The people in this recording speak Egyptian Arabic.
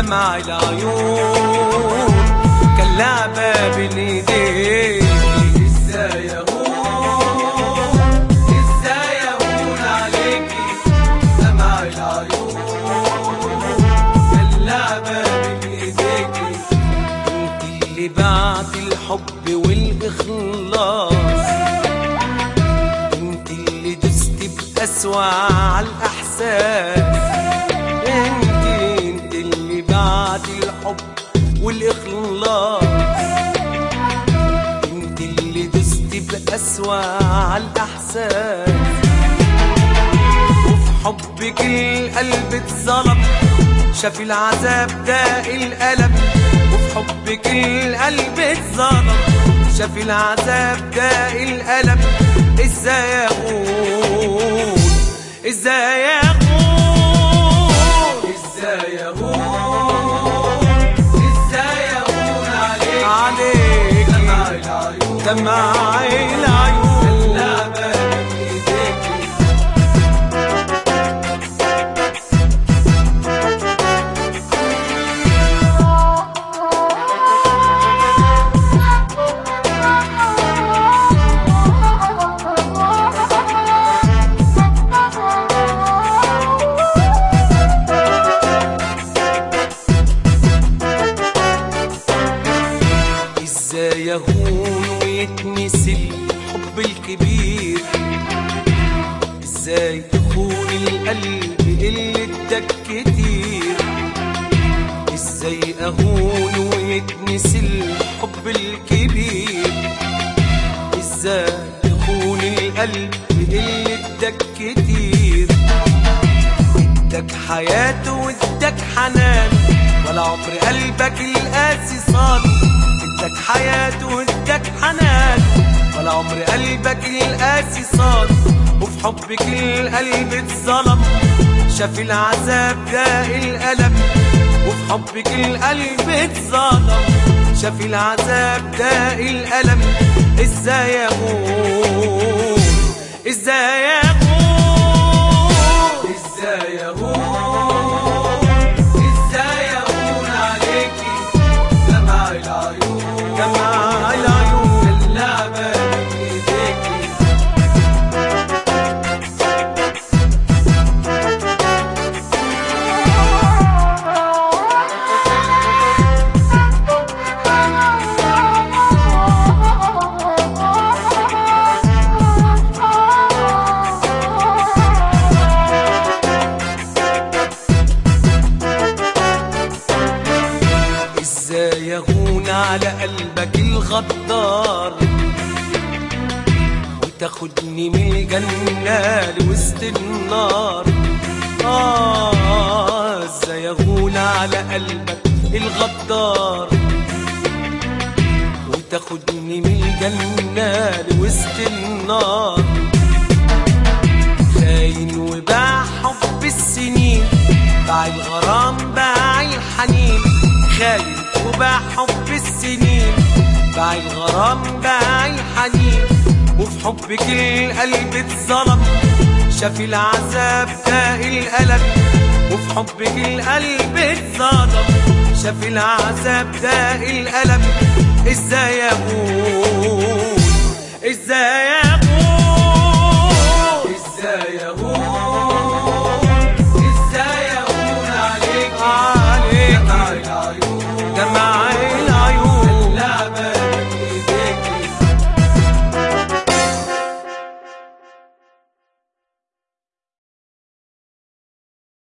دمع العيون كان لعبة بين ايديك ازاي اهون ازاي اهون عليكي دمع العيون كان لعبة بين ايديكي انت اللي بعت الحب والاخلاص انت اللي دست بأسوأ على الاحساس انت انت اللي بعد الحب والاخلاص انت اللي دست بأسوأ على الاحساس وفي حبك القلب اتظلم شاف العذاب ده الألم وفي حبك القلب اتظلم شاف العذاب ده الألم ازاي اقول ازاي اقول ازاي اقول ازاي اقول عليك عليك دمع العيون دمع العيون اللعبة بايديكي ازاي يهون ويتنسي الحب الكبير ازاي تخون القلب اللي اداك كتير ازاي اهون ويتنسي الحب الكبير ازاي تخون القلب اللي اداك كتير اداك حياته واداك حنان ولا عمر قلبك القاسي صاد اداك حياته واداك حنان ولا عمر قلبك القاسي صاد وفي حبك القلب اتظلم شاف العذاب ده الألم وفي حبك القلب اتظلم شاف العذاب ده الألم ازاي اقول ازاي اقول ازاي اقول ازاي اقول عليكي دمع العيون دمع العيون اللعبة بايديكي ازاي يهون على قلبك الغدار وتاخدني من الجنة لوسط النار آه ازاي يهون على قلبك الغدار وتاخدني من الجنة لوسط النار خاين وباع حب السنين باع الغرام باع الحنين خاين وباع حب السنين باع الغرام باع الحنين وفي حبك القلب اتظلم شاف العذاب ده الألم وفي حبك القلب اتظلم شاف العذاب ده الألم ازاي اقول ازاي اقول